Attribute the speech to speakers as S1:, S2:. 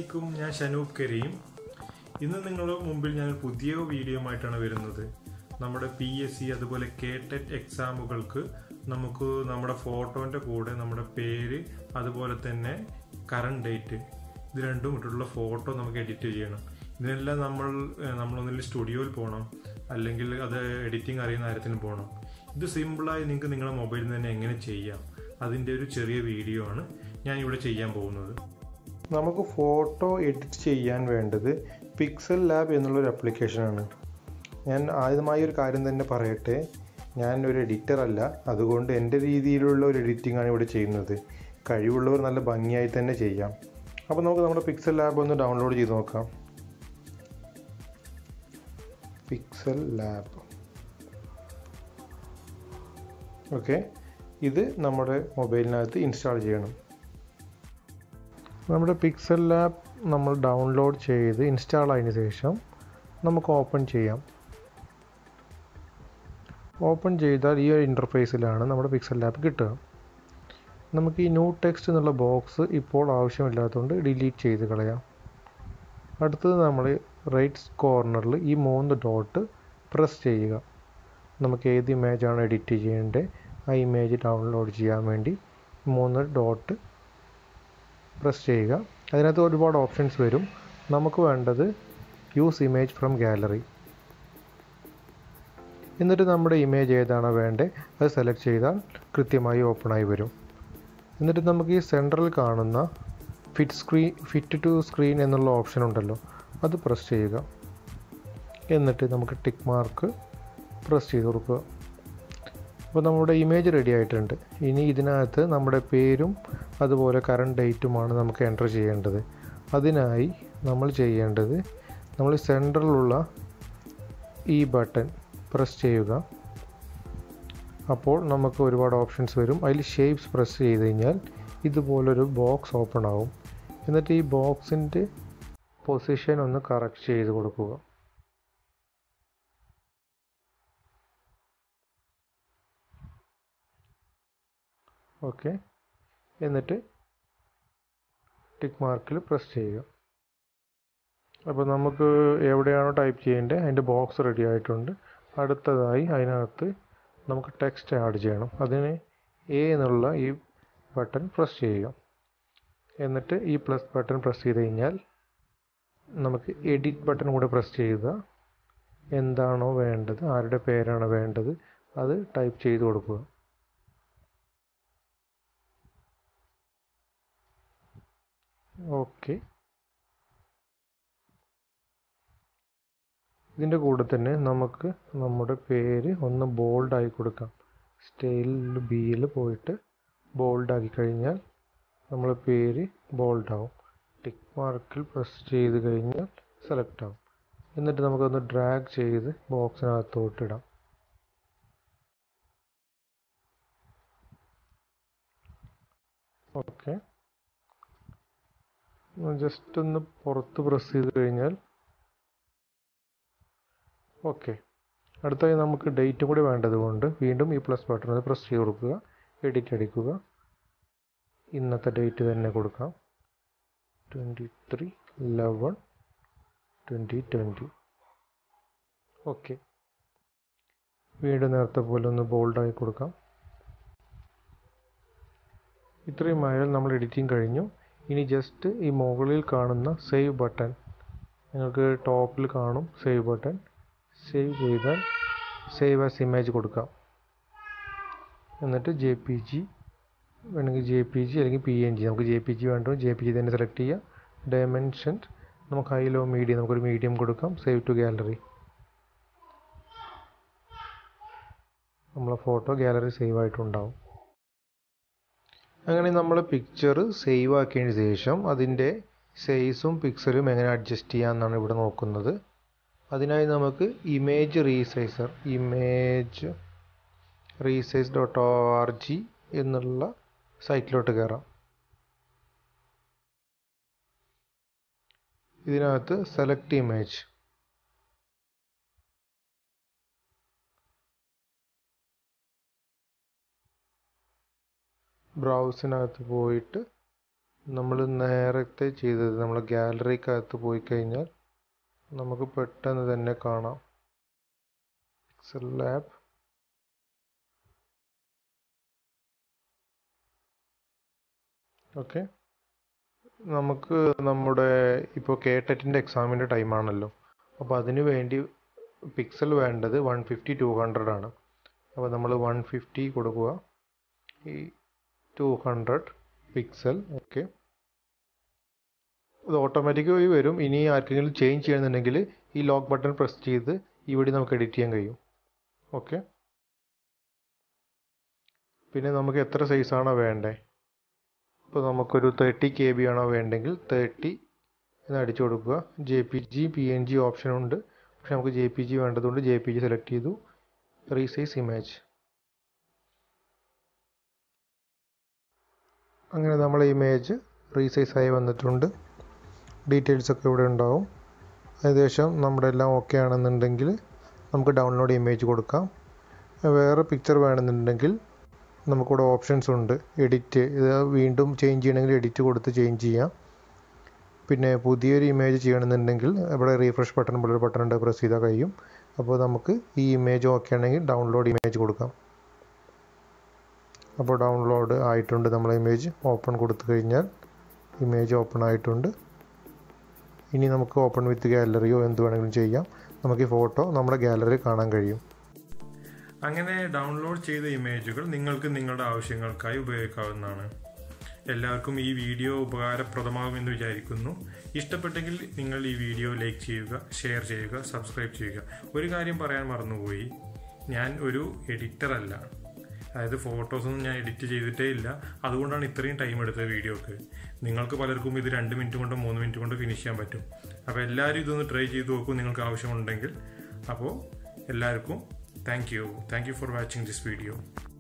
S1: അലൈക്കും ഞാൻ ഷനൂബ് കരീം ഇന്ന് നിങ്ങളുടെ മുമ്പിൽ ഞാൻ ഒരു പുതിയ വീഡിയോ ആയിട്ടാണ് വരുന്നത് നമ്മുടെ പി എസ് സി അതുപോലെ കെ ടെറ്റ് എക്സാമുകൾക്ക് നമുക്ക് നമ്മുടെ ഫോട്ടോൻ്റെ കൂടെ നമ്മുടെ പേര് അതുപോലെ തന്നെ കറണ്ട് ഡേറ്റ് ഇത് രണ്ടും ഇട്ടുള്ള ഫോട്ടോ നമുക്ക് എഡിറ്റ് ചെയ്യണം ഇതിനെല്ലാം നമ്മൾ ഏഹ്, നമ്മളൊന്നിൽ സ്റ്റുഡിയോയിൽ പോകണം അല്ലെങ്കിൽ അത് എഡിറ്റിംഗ് അറിയുന്ന കാര്യത്തിന് പോകണം ഇത് സിമ്പിളായി നിങ്ങൾക്ക് നിങ്ങളുടെ മൊബൈലിൽ നിന്ന് തന്നെ എങ്ങനെ ചെയ്യാം അതിൻ്റെ ഒരു ചെറിയ വീഡിയോ ആണ് ഞാൻ ഇവിടെ ചെയ്യാൻ പോകുന്നത് നമുക്ക് ഫോട്ടോ എഡിറ്റ് ചെയ്യാൻ വേണ്ടത് പിക്സൽ ലാബ് എന്നുള്ളൊരു ആപ്ലിക്കേഷനാണ് ഞാൻ ആദ്യമായി ഒരു കാര്യം തന്നെ പറയട്ടെ ഞാൻ ഒരു എഡിറ്റർ അല്ല അതുകൊണ്ട് എൻ്റെ രീതിയിലുള്ള ഒരു എഡിറ്റിംഗ് ആണ് ഇവിടെ ചെയ്യുന്നത് കഴിവുള്ളവർ നല്ല ഭംഗിയായി തന്നെ ചെയ്യാം അപ്പോൾ നമുക്ക് നമ്മുടെ പിക്സൽ ലാബ് ഒന്ന് ഡൗൺലോഡ് ചെയ്ത് നോക്കാം പിക്സൽ ലാബ് ഓക്കെ ഇത് നമ്മുടെ മൊബൈലിനകത്ത് ഇൻസ്റ്റാൾ ചെയ്യണം നമ്മുടെ പിക്സൽ ലാബ് നമ്മൾ ഡൗൺലോഡ് ചെയ്ത് ഇൻസ്റ്റാൾ ആയതിനു ശേഷം നമുക്ക് ഓപ്പൺ ചെയ്യാം ഓപ്പൺ ചെയ്താൽ ഈ ഒരു ഇൻ്റർഫേസിലാണ് നമ്മുടെ പിക്സൽ ലാബ് കിട്ടുക നമുക്ക് ഈ ന്യൂ ടെക്സ്റ്റ് എന്നുള്ള ബോക്സ് ഇപ്പോൾ ആവശ്യമില്ലാത്തതുകൊണ്ട് ഡിലീറ്റ് ചെയ്ത് കളയാം അടുത്തത് നമ്മൾ റൈറ്റ് കോർണറിൽ ഈ മൂന്ന് ഡോട്ട് പ്രസ് ചെയ്യുക നമുക്ക് ഏത് ഇമേജാണ് എഡിറ്റ് ചെയ്യേണ്ടത് ആ ഇമേജ് ഡൗൺലോഡ് ചെയ്യാൻ വേണ്ടി മൂന്ന് ഡോട്ട് പ്രസ് ചെയ്യുക അതിനകത്ത് ഒരുപാട് ഓപ്ഷൻസ് വരും നമുക്ക് വേണ്ടത് യൂസ് ഇമേജ് ഫ്രം ഗാലറി എന്നിട്ട് നമ്മുടെ ഇമേജ് ഏതാണോ വേണ്ടത് അത് സെലക്ട് ചെയ്താൽ കൃത്യമായി ഓപ്പണായി വരും എന്നിട്ട് നമുക്ക് ഈ സെൻട്രൽ കാണുന്ന fit screen fit to screen എന്നുള്ള ഓപ്ഷൻ ഉണ്ടല്ലോ അത് പ്രസ് ചെയ്യുക എന്നിട്ട് നമുക്ക് ടിക്ക് മാർക്ക് പ്രസ് ചെയ്ത് കൊടുക്കുക അപ്പോൾ നമ്മുടെ ഇമേജ് റെഡി ആയിട്ടുണ്ട് ഇനി ഇതിനകത്ത് നമ്മുടെ പേരും അതുപോലെ കറണ്ട് ഡേറ്റുമാണ് നമുക്ക് എൻ്റർ ചെയ്യേണ്ടത് അതിനായി നമ്മൾ ചെയ്യേണ്ടത് നമ്മൾ സെൻറ്ററിലുള്ള ഈ ബട്ടൺ പ്രസ് ചെയ്യുക അപ്പോൾ നമുക്ക് ഒരുപാട് ഓപ്ഷൻസ് വരും അതിൽ ഷേപ്സ് പ്രസ് ചെയ്ത് കഴിഞ്ഞാൽ ഇതുപോലൊരു ബോക്സ് ഓപ്പൺ ആവും എന്നിട്ട് ഈ ബോക്സിൻ്റെ പൊസിഷൻ ഒന്ന് കറക്റ്റ് ചെയ്ത് കൊടുക്കുക ഓക്കെ എന്നിട്ട് ടിക്ക് മാർക്കിൽ പ്രസ് ചെയ്യുക അപ്പോൾ നമുക്ക് എവിടെയാണോ ടൈപ്പ് ചെയ്യേണ്ടത് അതിൻ്റെ ബോക്സ് റെഡി ആയിട്ടുണ്ട് അടുത്തതായി അതിനകത്ത് നമുക്ക് ടെക്സ്റ്റ് ആഡ് ചെയ്യണം അതിന് എ എന്നുള്ള ഈ ബട്ടൺ പ്രസ് ചെയ്യുക എന്നിട്ട് ഈ പ്ലസ് ബട്ടൺ പ്രസ് ചെയ്ത് കഴിഞ്ഞാൽ നമുക്ക് എഡിറ്റ് ബട്ടൺ കൂടെ പ്രസ് ചെയ്യുക എന്താണോ വേണ്ടത് ആരുടെ പേരാണ് വേണ്ടത് അത് ടൈപ്പ് ചെയ്ത് കൊടുക്കുക ഓക്കെ ഇതിൻ്റെ കൂടെ തന്നെ നമുക്ക് നമ്മുടെ പേര് ഒന്ന് ബോൾഡായി കൊടുക്കാം സ്റ്റൈലിൽ ബിയിൽ പോയിട്ട് ബോൾഡാക്കി കഴിഞ്ഞാൽ നമ്മുടെ പേര് ബോൾഡാവും ടിക്ക് മാർക്കിൽ പ്രസ് ചെയ്ത് കഴിഞ്ഞാൽ സെലക്ട് ആവും എന്നിട്ട് നമുക്കൊന്ന് ഡ്രാഗ് ചെയ്ത് ബോക്സിനകത്തോട്ട് ഇടാം ഓക്കെ ജസ്റ്റ് ഒന്ന് പുറത്ത് പ്രസ് ചെയ്ത് കഴിഞ്ഞാൽ ഓക്കെ അടുത്തായി നമുക്ക് ഡേറ്റും കൂടി വേണ്ടത് കൊണ്ട് വീണ്ടും ഈ പ്ലസ് ബട്ടൺ ഒന്ന് പ്രസ് ചെയ്ത് കൊടുക്കുക എഡിറ്റ് അടിക്കുക ഇന്നത്തെ ഡേറ്റ് തന്നെ കൊടുക്കാം twenty three eleven twenty twenty okay വീണ്ടും നേരത്തെ പോലെ ഒന്ന് ബോൾഡായി കൊടുക്കാം ഇത്രയും ആയാൽ നമ്മൾ എഡിറ്റിംഗ് കഴിഞ്ഞു ഇനി ജസ്റ്റ് ഈ മുകളിൽ കാണുന്ന സേവ് ബട്ടൺ നിങ്ങൾക്ക് ടോപ്പിൽ കാണും സേവ് ബട്ടൺ സേവ് ചെയ്താൽ സേവ് ആസ് ഇമേജ് കൊടുക്കാം എന്നിട്ട് ജെ പി ജി വേണമെങ്കിൽ ജെ പി ജി അല്ലെങ്കിൽ പി എൻ ജി നമുക്ക് ജെ പി ജി വേണ്ടോ ജെ പി ജി തന്നെ സെലക്ട് ചെയ്യുക ഡയമെൻഷൻ നമുക്ക് ഹൈലോ മീഡിയം നമുക്കൊരു മീഡിയം കൊടുക്കാം സേവ് ടു ഗാലറി നമ്മളെ ഫോട്ടോ ഗാലറി സേവ് ആയിട്ടുണ്ടാവും അങ്ങനെ നമ്മൾ പിക്ചർ സേവ് ആക്കിയതിന് ശേഷം അതിൻ്റെ സൈസും പിക്സലും എങ്ങനെ അഡ്ജസ്റ്റ് ചെയ്യാമെന്നാണ് ഇവിടെ നോക്കുന്നത് അതിനായി നമുക്ക് image resizer image resize dot O R G എന്നുള്ള സൈറ്റിലോട്ട് കയറാം ഇതിനകത്ത് സെലക്ട് ഇമേജ് ബ്രൗസിനകത്ത് പോയിട്ട് നമ്മൾ നേരത്തെ ചെയ്തത് നമ്മൾ ഗാലറിക്കകത്ത് പോയി കഴിഞ്ഞാൽ നമുക്ക് പെട്ടെന്ന് തന്നെ കാണാം പിക്സൽ ലാബ് ഓക്കെ നമുക്ക് നമ്മുടെ ഇപ്പോൾ കെ ടെറ്റിൻ്റെ എക്സാമിൻ്റെ ടൈമാണല്ലോ അപ്പോൾ അതിന് വേണ്ടി പിക്സൽ വേണ്ടത് വൺ ഫിഫ്റ്റി ടു ഹൺഡ്രഡ് ആണ് അപ്പോൾ നമ്മൾ വൺ ഫിഫ്റ്റി കൊടുക്കുക ഈ ടു ഹൺഡ്രഡ് പിക്സൽ ഓക്കെ ഇത് ഓട്ടോമാറ്റിക്കായി വരും ഇനി ആർക്കെങ്കിലും ചേഞ്ച് ചെയ്യണമെന്നുണ്ടെങ്കിൽ ഈ ലോക്ക് ബട്ടൺ പ്രസ് ചെയ്ത് ഇവിടെ നമുക്ക് എഡിറ്റ് ചെയ്യാൻ കഴിയും ഓക്കെ പിന്നെ നമുക്ക് എത്ര സൈസാണോ വേണ്ടേ ഇപ്പോൾ നമുക്കൊരു തേർട്ടി കെ ബി ആണോ വേണ്ടെങ്കിൽ തേർട്ടി എന്ന് അടിച്ചു കൊടുക്കുക J P G P N G option ഉണ്ട് പക്ഷെ നമുക്ക് ജെ പി ജി വേണ്ടതുകൊണ്ട് ജെ പി ജി സെലക്ട് ചെയ്തു റീസൈസ് ഇമേജ് അങ്ങനെ നമ്മൾ ഇമേജ് റീസൈസ് ആയി വന്നിട്ടുണ്ട് ഡീറ്റെയിൽസ് ഒക്കെ ഇവിടെ ഉണ്ടാവും ഏകദേശം നമ്മുടെ എല്ലാം ഓക്കെ ആണെന്നുണ്ടെങ്കിൽ നമുക്ക് ഡൗൺലോഡ് ഇമേജ് കൊടുക്കാം വേറെ പിക്ചർ വേണമെന്നുണ്ടെങ്കിൽ നമുക്കിവിടെ ഓപ്ഷൻസ് ഉണ്ട് എഡിറ്റ് ഇത് വീണ്ടും ചേഞ്ച് ചെയ്യണമെങ്കിൽ എഡിറ്റ് കൊടുത്ത് ചേഞ്ച് ചെയ്യാം പിന്നെ പുതിയൊരു ഇമേജ് ചെയ്യണമെന്നുണ്ടെങ്കിൽ ഇവിടെ റീഫ്രഷ് ബട്ടൺ പോലൊരു ബട്ടൺ ഉണ്ട് പ്രസ് ചെയ്താൽ കഴിയും അപ്പോൾ നമുക്ക് ഈ ഇമേജ് ഓക്കെ ആണെങ്കിൽ ഡൗൺലോഡ് ഇമേജ് കൊടുക്കാം അപ്പോൾ ഡൗൺലോഡ് ആയിട്ടുണ്ട് നമ്മളെ ഇമേജ് ഓപ്പൺ കൊടുത്തു കഴിഞ്ഞാൽ ഇമേജ് ഓപ്പൺ ആയിട്ടുണ്ട് ഇനി നമുക്ക് ഓപ്പൺ വിത്ത് ഗാലറിയോ എന്ത് വേണമെങ്കിലും ചെയ്യാം നമുക്ക് ഈ ഫോട്ടോ നമ്മുടെ ഗാലറിയിൽ കാണാൻ കഴിയും അങ്ങനെ ഡൗൺലോഡ് ചെയ്ത ഇമേജുകൾ നിങ്ങൾക്ക് നിങ്ങളുടെ ആവശ്യങ്ങൾക്കായി ഉപയോഗിക്കാവുന്നതാണ് എല്ലാവർക്കും ഈ വീഡിയോ ഉപകാരപ്രദമാകുമെന്ന് വിചാരിക്കുന്നു ഇഷ്ടപ്പെട്ടെങ്കിൽ നിങ്ങൾ ഈ വീഡിയോ ലൈക്ക് ചെയ്യുക ഷെയർ ചെയ്യുക സബ്സ്ക്രൈബ് ചെയ്യുക ഒരു കാര്യം പറയാൻ മറന്നുപോയി ഞാൻ ഒരു എഡിറ്റർ അല്ല അതായത് ഫോട്ടോസൊന്നും ഞാൻ എഡിറ്റ് ചെയ്തിട്ടേ ഇല്ല അതുകൊണ്ടാണ് ഇത്രയും ടൈം എടുത്തത് വീഡിയോക്ക് നിങ്ങൾക്ക് പലർക്കും ഇത് രണ്ട് മിനിറ്റ് കൊണ്ടോ മൂന്ന് മിനിറ്റ് കൊണ്ടോ ഫിനിഷ് ചെയ്യാൻ പറ്റും അപ്പോൾ എല്ലാവരും ഇതൊന്ന് ട്രൈ ചെയ്ത് നോക്കൂ നിങ്ങൾക്ക് ആവശ്യമുണ്ടെങ്കിൽ അപ്പോൾ എല്ലാവർക്കും Thank you. Thank you for watching this video.